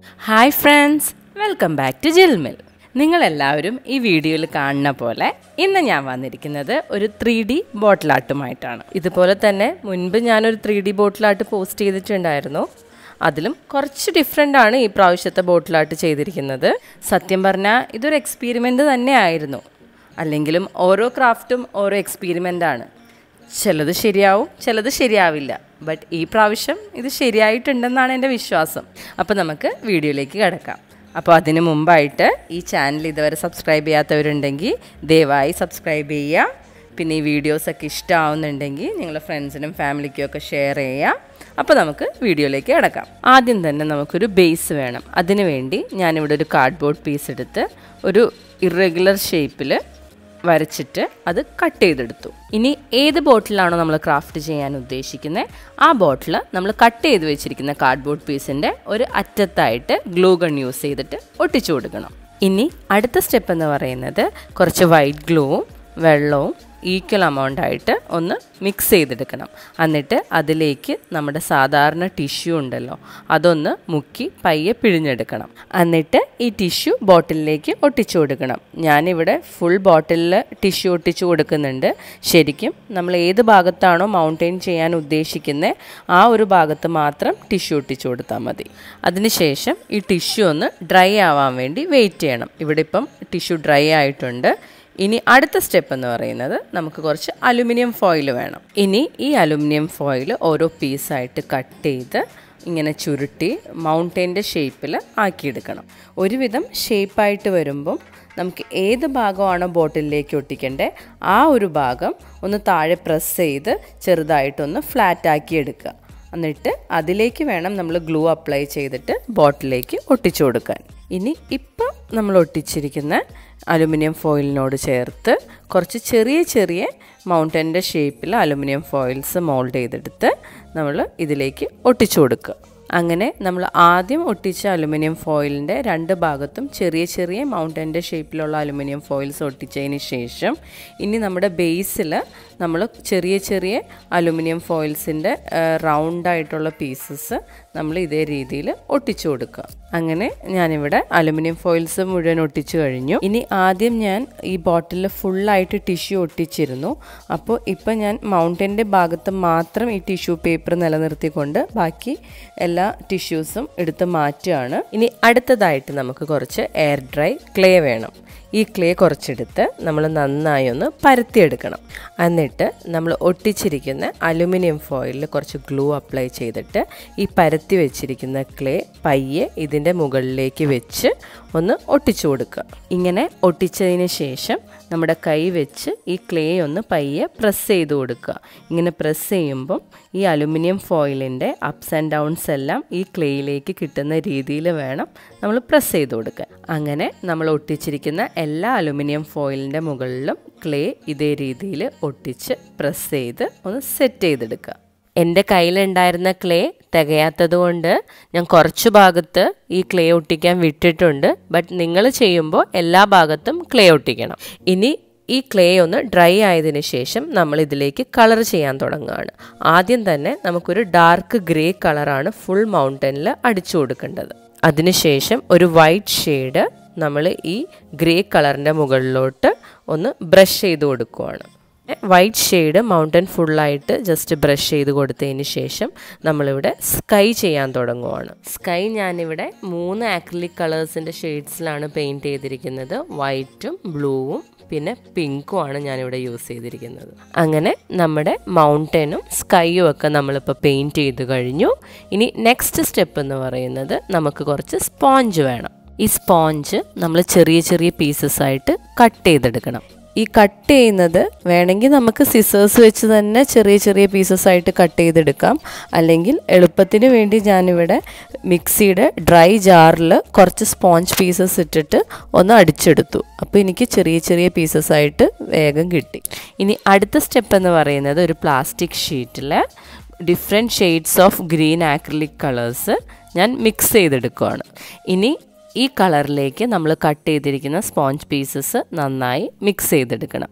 hi friends welcome back to ജിൽമിൽ നിങ്ങളെല്ലാവരും ഈ വീഡിയോയിൽ കാണുന്ന പോലെ ഇന്ന് ഞാൻ വന്നിരിക്കുന്നത് ഒരു ത്രീ ഡി ബോട്ടിലാട്ടുമായിട്ടാണ് ഇതുപോലെ തന്നെ മുൻപ് ഞാനൊരു ത്രീ ഡി ബോട്ടിലാട്ട് പോസ്റ്റ് ചെയ്തിട്ടുണ്ടായിരുന്നു അതിലും കുറച്ച് ഡിഫറെൻ്റ് ആണ് ഈ പ്രാവശ്യത്തെ ബോട്ടിലാട്ട് ചെയ്തിരിക്കുന്നത് സത്യം പറഞ്ഞാൽ ഇതൊരു എക്സ്പീരിമെൻ്റ് തന്നെയായിരുന്നു അല്ലെങ്കിലും ഓരോ ക്രാഫ്റ്റും ഓരോ എക്സ്പീരിമെൻ്റ് ആണ് ചിലത് ശരിയാവും ചിലത് ശരിയാവില്ല ബട്ട് ഈ പ്രാവശ്യം ഇത് ശരിയായിട്ടുണ്ടെന്നാണ് എൻ്റെ വിശ്വാസം അപ്പോൾ നമുക്ക് വീഡിയോയിലേക്ക് കിടക്കാം അപ്പോൾ അതിന് മുമ്പായിട്ട് ഈ ചാനൽ ഇതുവരെ സബ്സ്ക്രൈബ് ചെയ്യാത്തവരുണ്ടെങ്കിൽ ദയവായി സബ്സ്ക്രൈബ് ചെയ്യുക പിന്നെ ഈ വീഡിയോസൊക്കെ ഇഷ്ടമാവുന്നുണ്ടെങ്കിൽ നിങ്ങളുടെ ഫ്രണ്ട്സിനും ഫാമിലിക്കും ഒക്കെ ഷെയർ ചെയ്യുക അപ്പോൾ നമുക്ക് വീഡിയോയിലേക്ക് കിടക്കാം ആദ്യം തന്നെ നമുക്കൊരു ബേസ് വേണം അതിനു വേണ്ടി ഞാനിവിടെ ഒരു കാർഡ്ബോർഡ് പീസ് എടുത്ത് ഒരു ഇറഗുലർ ഷേപ്പിൽ വരച്ചിട്ട് അത് കട്ട് ചെയ്തെടുത്തു ഇനി ഏത് ബോട്ടിലാണോ നമ്മൾ ക്രാഫ്റ്റ് ചെയ്യാൻ ഉദ്ദേശിക്കുന്നത് ആ ബോട്ടിൽ നമ്മൾ കട്ട് ചെയ്ത് വെച്ചിരിക്കുന്ന കാർഡ്ബോർഡ് പീസിൻ്റെ ഒരു അറ്റത്തായിട്ട് ഗ്ലൂ ഗൺ യൂസ് ചെയ്തിട്ട് ഒട്ടിച്ചു കൊടുക്കണം ഇനി അടുത്ത സ്റ്റെപ്പ് എന്ന് പറയുന്നത് കുറച്ച് വൈറ്റ് ഗ്ലൂവും വെള്ളവും ഈക്വൽ എമൗണ്ട് ആയിട്ട് ഒന്ന് മിക്സ് ചെയ്തെടുക്കണം എന്നിട്ട് അതിലേക്ക് നമ്മുടെ സാധാരണ ടിഷ്യൂ ഉണ്ടല്ലോ അതൊന്ന് മുക്കി പയ്യെ പിഴിഞ്ഞെടുക്കണം എന്നിട്ട് ഈ ടിഷ്യൂ ബോട്ടിലിലേക്ക് ഒട്ടിച്ചു കൊടുക്കണം ഞാനിവിടെ ഫുൾ ബോട്ടിലിൽ ടിഷ്യൂ ഒട്ടിച്ചു കൊടുക്കുന്നുണ്ട് ശരിക്കും നമ്മൾ ഏത് ഭാഗത്താണോ മൗണ്ടെയിൻ ചെയ്യാൻ ഉദ്ദേശിക്കുന്നത് ആ ഒരു ഭാഗത്ത് മാത്രം ടിഷ്യൂ ഒട്ടിച്ചു കൊടുത്താൽ മതി അതിനുശേഷം ഈ ടിഷ്യൂ ഒന്ന് ഡ്രൈ ആവാൻ വേണ്ടി വെയിറ്റ് ചെയ്യണം ഇവിടെ ഇപ്പം ടിഷ്യൂ ഡ്രൈ ആയിട്ടുണ്ട് ഇനി അടുത്ത സ്റ്റെപ്പ് എന്ന് പറയുന്നത് നമുക്ക് കുറച്ച് അലുമിനിയം ഫോയിൽ വേണം ഇനി ഈ അലുമിനിയം ഫോയിൽ ഓരോ പീസായിട്ട് കട്ട് ചെയ്ത് ഇങ്ങനെ ചുരുട്ടി മൗണ്ടൈൻ്റെ ഷേപ്പിൽ ആക്കിയെടുക്കണം ഒരുവിധം ഷേപ്പായിട്ട് വരുമ്പം നമുക്ക് ഏത് ഭാഗമാണോ ബോട്ടിലേക്ക് ഒട്ടിക്കേണ്ടത് ആ ഒരു ഭാഗം ഒന്ന് താഴെ പ്രസ് ചെയ്ത് ചെറുതായിട്ടൊന്ന് ഫ്ലാറ്റ് ആക്കി എടുക്കുക എന്നിട്ട് അതിലേക്ക് വേണം നമ്മൾ ഗ്ലൂ അപ്ലൈ ചെയ്തിട്ട് ബോട്ടിലേക്ക് ഒട്ടിച്ചു കൊടുക്കാൻ ഇനി ഇപ്പം നമ്മൾ ഒട്ടിച്ചിരിക്കുന്ന അലുമിനിയം ഫോയിലിനോട് ചേർത്ത് കുറച്ച് ചെറിയ ചെറിയ മൗണ്ടൻ്റെ ഷേപ്പിൽ അലുമിനിയം ഫോയിൽസ് മോൾഡ് ചെയ്തെടുത്ത് നമ്മൾ ഇതിലേക്ക് ഒട്ടിച്ചു കൊടുക്കുക അങ്ങനെ നമ്മൾ ആദ്യം ഒട്ടിച്ച അലുമിനിയം ഫോയിലിൻ്റെ രണ്ട് ഭാഗത്തും ചെറിയ ചെറിയ മൗണ്ടൻ്റെ ഷേപ്പിലുള്ള അലുമിനിയം ഫോയിൽസ് ഒട്ടിച്ചതിന് ശേഷം ഇനി നമ്മുടെ ബേസിൽ നമ്മൾ ചെറിയ ചെറിയ അലുമിനിയം ഫോയിൽസിൻ്റെ റൗണ്ടായിട്ടുള്ള പീസസ് നമ്മൾ ഇതേ രീതിയിൽ ഒട്ടിച്ചു കൊടുക്കുക അങ്ങനെ ഞാനിവിടെ അലുമിനിയം ഫോയിൽസ് മുഴുവൻ ഒട്ടിച്ചു കഴിഞ്ഞു ഇനി ആദ്യം ഞാൻ ഈ ബോട്ടിലിൽ ഫുള്ളായിട്ട് ടിഷ്യൂ ഒട്ടിച്ചിരുന്നു അപ്പോൾ ഇപ്പം ഞാൻ മൗണ്ടൻ്റെ ഭാഗത്ത് മാത്രം ഈ ടിഷ്യൂ പേപ്പർ നിലനിർത്തിക്കൊണ്ട് ബാക്കി എല്ലാ ടിഷ്യൂസും എടുത്ത് മാറ്റുകയാണ് ഇനി അടുത്തതായിട്ട് നമുക്ക് കുറച്ച് എയർ ഡ്രൈ ക്ലേ വേണം ഈ ക്ലേ കുറച്ചെടുത്ത് നമ്മൾ നന്നായി ഒന്ന് പരത്തിയെടുക്കണം എന്നിട്ട് നമ്മൾ ഒട്ടിച്ചിരിക്കുന്ന അലുമിനിയം ഫോയിലിൽ കുറച്ച് ഗ്ലൂ അപ്ലൈ ചെയ്തിട്ട് ഈ പരത്തി വെച്ചിരിക്കുന്ന ക്ലേ പയ്യെ ഇതിൻ്റെ മുകളിലേക്ക് വെച്ച് ഒന്ന് ഒട്ടിച്ചു കൊടുക്കുക ഇങ്ങനെ ഒട്ടിച്ചതിന് ശേഷം നമ്മുടെ കൈ വെച്ച് ഈ ക്ലേ ഒന്ന് പയ്യെ പ്രസ് ചെയ്ത് കൊടുക്കുക ഇങ്ങനെ പ്രസ് ചെയ്യുമ്പം ഈ അലുമിനിയം ഫോയിലിൻ്റെ അപ്സ് ആൻഡ് ഡൗൺസ് എല്ലാം ഈ ക്ലേയിലേക്ക് കിട്ടുന്ന രീതിയിൽ വേണം നമ്മൾ പ്രസ് ചെയ്ത് കൊടുക്കാൻ അങ്ങനെ നമ്മൾ ഒട്ടിച്ചിരിക്കുന്ന എല്ലാ അലുമിനിയം ഫോയിലിൻ്റെ മുകളിലും ക്ലേ ഇതേ രീതിയിൽ ഒട്ടിച്ച് പ്രസ് ചെയ്ത് ഒന്ന് സെറ്റ് ചെയ്തെടുക്കുക എൻ്റെ കയ്യിലുണ്ടായിരുന്ന ക്ലേ തികയാത്തത് കൊണ്ട് ഞാൻ കുറച്ച് ഭാഗത്ത് ഈ ക്ലേ ഒട്ടിക്കാൻ വിട്ടിട്ടുണ്ട് ബട്ട് നിങ്ങൾ ചെയ്യുമ്പോൾ എല്ലാ ഭാഗത്തും ക്ലേ ഒട്ടിക്കണം ഇനി ഈ ക്ലേ ഒന്ന് ഡ്രൈ ആയതിനു ശേഷം നമ്മൾ ഇതിലേക്ക് കളർ ചെയ്യാൻ തുടങ്ങുകയാണ് ആദ്യം തന്നെ നമുക്കൊരു ഡാർക്ക് ഗ്രേ കളറാണ് ഫുൾ മൗണ്ടനിൽ അടിച്ചു കൊടുക്കേണ്ടത് അതിനുശേഷം ഒരു വൈറ്റ് ഷെയ്ഡ് നമ്മൾ ഈ ഗ്രേ കളറിൻ്റെ മുകളിലോട്ട് ഒന്ന് ബ്രഷ് ചെയ്ത് കൊടുക്കുവാണ് വൈറ്റ് ഷെയ്ഡ് മൗണ്ടൻ ഫുള്ളായിട്ട് ജസ്റ്റ് ബ്രഷ് ചെയ്ത് കൊടുത്തതിന് ശേഷം നമ്മളിവിടെ സ്കൈ ചെയ്യാൻ തുടങ്ങുവാണ് സ്കൈ ഞാനിവിടെ മൂന്ന് ആക്രിലിക് കളേഴ്സിൻ്റെ ഷെയ്ഡ്സിലാണ് പെയിൻറ്റ് ചെയ്തിരിക്കുന്നത് വൈറ്റും ബ്ലൂവും പിന്നെ പിങ്കും ആണ് ഞാനിവിടെ യൂസ് ചെയ്തിരിക്കുന്നത് അങ്ങനെ നമ്മുടെ മൗണ്ടനും സ്കൈയും ഒക്കെ നമ്മളിപ്പോൾ പെയിൻറ്റ് ചെയ്ത് കഴിഞ്ഞു ഇനി നെക്സ്റ്റ് സ്റ്റെപ്പ് എന്ന് പറയുന്നത് നമുക്ക് കുറച്ച് സ്പോഞ്ച് വേണം ഈ സ്പോഞ്ച് നമ്മൾ ചെറിയ ചെറിയ പീസസ് ആയിട്ട് കട്ട് ചെയ്തെടുക്കണം ഈ കട്ട് ചെയ്യുന്നത് വേണമെങ്കിൽ നമുക്ക് സിസേഴ്സ് വെച്ച് തന്നെ ചെറിയ ചെറിയ പീസസ് ആയിട്ട് കട്ട് ചെയ്തെടുക്കാം അല്ലെങ്കിൽ എളുപ്പത്തിന് വേണ്ടി ഞാനിവിടെ മിക്സിയുടെ ഡ്രൈ ജാറിൽ കുറച്ച് സ്പോഞ്ച് പീസസ് ഇട്ടിട്ട് ഒന്ന് അടിച്ചെടുത്തു അപ്പോൾ എനിക്ക് ചെറിയ ചെറിയ പീസസ് ആയിട്ട് വേഗം കിട്ടി ഇനി അടുത്ത സ്റ്റെപ്പ് എന്ന് പറയുന്നത് ഒരു പ്ലാസ്റ്റിക് ഷീറ്റിൽ different shades of green acrylic colours ഞാൻ മിക്സ് ചെയ്തെടുക്കുകയാണ് ഇനി ഈ കളറിലേക്ക് നമ്മൾ കട്ട് ചെയ്തിരിക്കുന്ന സ്പോഞ്ച് പീസസ് നന്നായി മിക്സ് ചെയ്തെടുക്കണം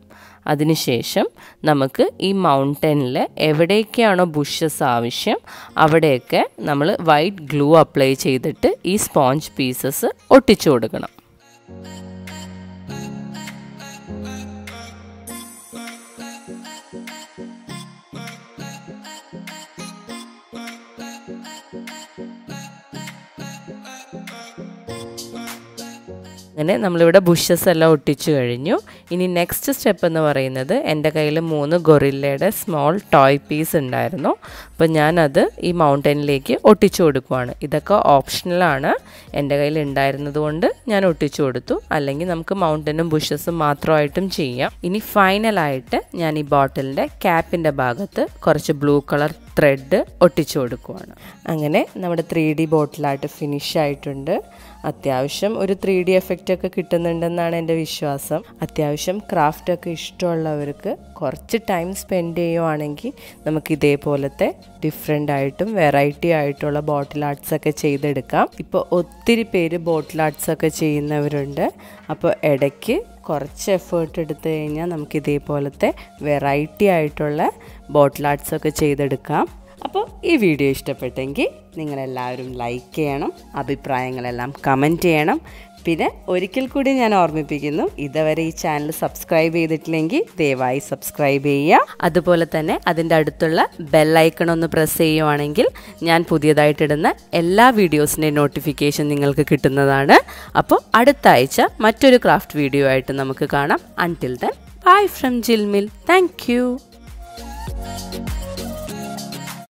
അതിനുശേഷം നമുക്ക് ഈ മൗണ്ടനിൽ എവിടേക്കാണോ ബുഷസ് ആവശ്യം അവിടെയൊക്കെ നമ്മൾ വൈറ്റ് ഗ്ലൂ അപ്ലൈ ചെയ്തിട്ട് ഈ സ്പോഞ്ച് പീസസ് ഒട്ടിച്ചു കൊടുക്കണം അങ്ങനെ നമ്മളിവിടെ ബുഷസ് എല്ലാം ഒട്ടിച്ചു കഴിഞ്ഞു ഇനി നെക്സ്റ്റ് സ്റ്റെപ്പ് എന്ന് പറയുന്നത് എൻ്റെ കയ്യിൽ മൂന്ന് ഗൊറില്ലയുടെ സ്മോൾ ടോയ് പീസ് ഉണ്ടായിരുന്നു അപ്പോൾ ഞാനത് ഈ മൗണ്ടനിലേക്ക് ഒട്ടിച്ചു കൊടുക്കുവാണ് ഇതൊക്കെ ഓപ്ഷണലാണ് എൻ്റെ കയ്യിൽ ഉണ്ടായിരുന്നത് കൊണ്ട് ഞാൻ ഒട്ടിച്ചു കൊടുത്തു അല്ലെങ്കിൽ നമുക്ക് മൗണ്ടനും ബുഷസും മാത്രമായിട്ടും ചെയ്യാം ഇനി ഫൈനലായിട്ട് ഞാൻ ഈ ബോട്ടിലിൻ്റെ ക്യാപ്പിൻ്റെ ഭാഗത്ത് കുറച്ച് ബ്ലൂ കളർ ത്രെഡ് ഒട്ടിച്ചു കൊടുക്കുവാണ് അങ്ങനെ നമ്മുടെ ത്രീ ഡി ബോട്ടിലായിട്ട് ഫിനിഷ് ആയിട്ടുണ്ട് അത്യാവശ്യം ഒരു ത്രീ ഡി എഫക്റ്റ് ഒക്കെ കിട്ടുന്നുണ്ടെന്നാണ് എൻ്റെ വിശ്വാസം അത്യാവശ്യം ക്രാഫ്റ്റ് ഒക്കെ ഇഷ്ടമുള്ളവർക്ക് കുറച്ച് ടൈം സ്പെൻഡ് ചെയ്യുവാണെങ്കിൽ നമുക്ക് ഇതേപോലത്തെ ഡിഫറെൻ്റ് ആയിട്ടും വെറൈറ്റി ആയിട്ടുള്ള ബോട്ടിൽ ആർട്സ് ഒക്കെ ചെയ്തെടുക്കാം ഇപ്പോൾ ഒത്തിരി പേര് ബോട്ടിൽ ആർട്സ് ഒക്കെ ചെയ്യുന്നവരുണ്ട് അപ്പോൾ ഇടയ്ക്ക് കുറച്ച് എഫേർട്ട് എടുത്തു കഴിഞ്ഞാൽ നമുക്ക് ഇതേപോലത്തെ വെറൈറ്റി ആയിട്ടുള്ള ബോട്ടിൽ ആർട്സ് ഒക്കെ ചെയ്തെടുക്കാം അപ്പോൾ ഈ വീഡിയോ ഇഷ്ടപ്പെട്ടെങ്കിൽ നിങ്ങളെല്ലാവരും ലൈക്ക് ചെയ്യണം അഭിപ്രായങ്ങളെല്ലാം കമൻറ്റ് ചെയ്യണം പിന്നെ ഒരിക്കൽ കൂടി ഞാൻ ഓർമ്മിപ്പിക്കുന്നു ഇതുവരെ ഈ ചാനൽ സബ്സ്ക്രൈബ് ചെയ്തിട്ടില്ലെങ്കിൽ ദയവായി സബ്സ്ക്രൈബ് ചെയ്യുക അതുപോലെ തന്നെ അതിൻ്റെ അടുത്തുള്ള ബെല്ലൈക്കൺ ഒന്ന് പ്രസ് ചെയ്യുവാണെങ്കിൽ ഞാൻ പുതിയതായിട്ടിടുന്ന എല്ലാ വീഡിയോസിൻ്റെയും നോട്ടിഫിക്കേഷൻ നിങ്ങൾക്ക് കിട്ടുന്നതാണ് അപ്പോൾ അടുത്ത ആഴ്ച മറ്റൊരു ക്രാഫ്റ്റ് വീഡിയോ ആയിട്ട് നമുക്ക് കാണാം അൺടിൽ ദെൻ ബൈ ഫ്രം ജിൽമിൽ താങ്ക്